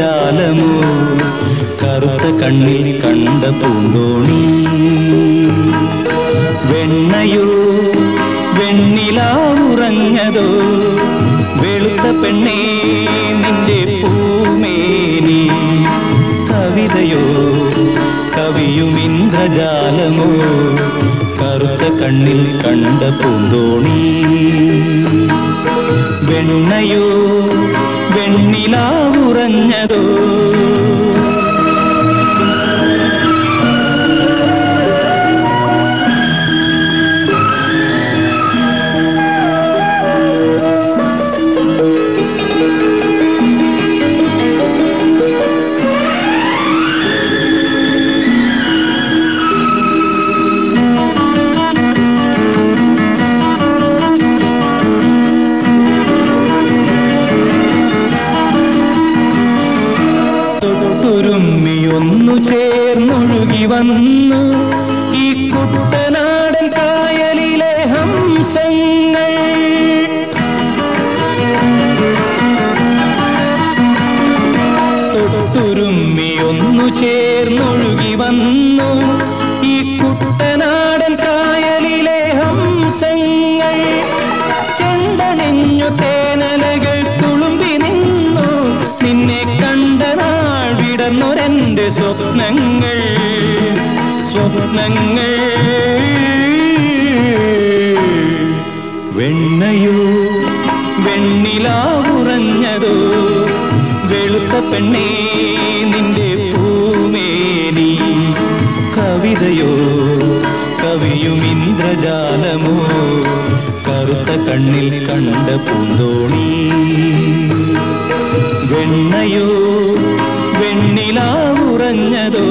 ഇന്ദ്രജാലമോ കറുത്ത കണ്ണിൽ കണ്ട പൂന്തോണി വെണ്ണയോ വെണ്ണിലാവുറഞ്ഞതോ വെളുത്ത പെണ്ണേ നിന്റെ പൂമേനി കവിതയോ കവിയും ഇന്ദ്രജാലമോ കറുത്ത കണ്ണിൽ കണ്ട പൂന്തോണി വെണ്ണയോ വെണ്ണിലാവുറഞ്ഞതോ തൊട്ടുരുമ്മിയൊന്നു ചേർന്നൊഴുകി വന്നു ഈ കുട്ടനാടൻ കായലിലെ ഹംസങ്ങൾ തൊട്ടുരുമ്മിയൊന്നു ചേർന്നൊഴുകി വന്നു ഈ കുട്ടനാടൻ കായലിലെ ഹംസങ്ങൾ ചെണ്ടണിഞ്ഞു തേനലകൾ തുളുമ്പി നിന്നു നിന്നെ കണ്ട നാൾ വിടന്നൊരെന്റെ സ്വപ്നങ്ങൾ സ്വപ്നങ്ങൾ വെണ്ണയോ വെണ്ണിലാവുറഞ്ഞതോ വെളുത്ത പെണ്ണേ നിന്റെ പൂമേനി കവിതയോ കവിയും ഇന്ദ്രജാലമോ കറുത്ത കണ്ണിൽ കണ്ട പൂന്തോണി വെണ്ണയോ വെണ്ണിലാവുറഞ്ഞതോ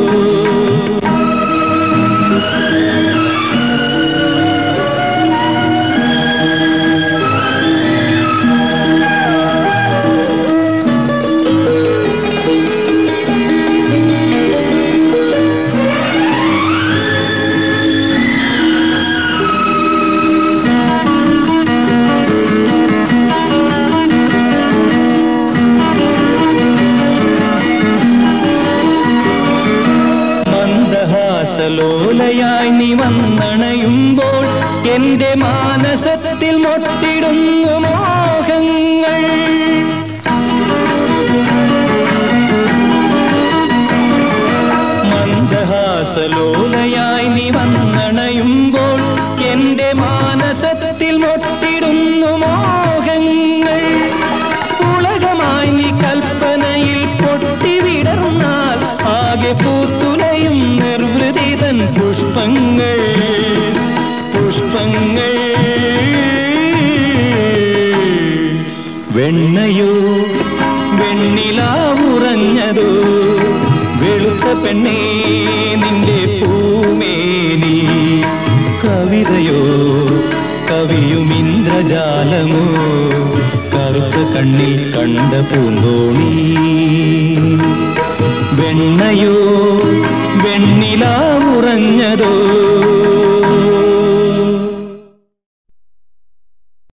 മന്ദഹാസലോലയായി നീ വന്നണയുമ്പോൾ എന്റെ മാനസത്തിൽ മൊട്ടിടുന്നു മോഹങ്ങൾ മന്ദഹാസലോലയായി നീ വന്നണയുമ്പോൾ എന്റെ മാനസത്തിൽ മൊട്ടിടുന്നു മോഹങ്ങൾ ഉലകമായി നീ കൽപ്പനയിൽ പൊട്ടിവിടർന്നാൽ ആകെ പൂത്തുലയും നിർവൃതിതൻ പുഷ്പങ്ങൾ പുഷ്പങ്ങൾ വെണ്ണയോ വെണ്ണിലാവുറഞ്ഞതോ വെളുത്ത പെണ്ണേ നിന്റെ പൂമേനി കവിതയോ കവിയും ഇന്ദ്രജാലമോ കറുത്ത കണ്ണിൽ കണ്ട പൂന്തോണി വെണ്ണയോ വെണ്ണിലാവുറഞ്ഞതോ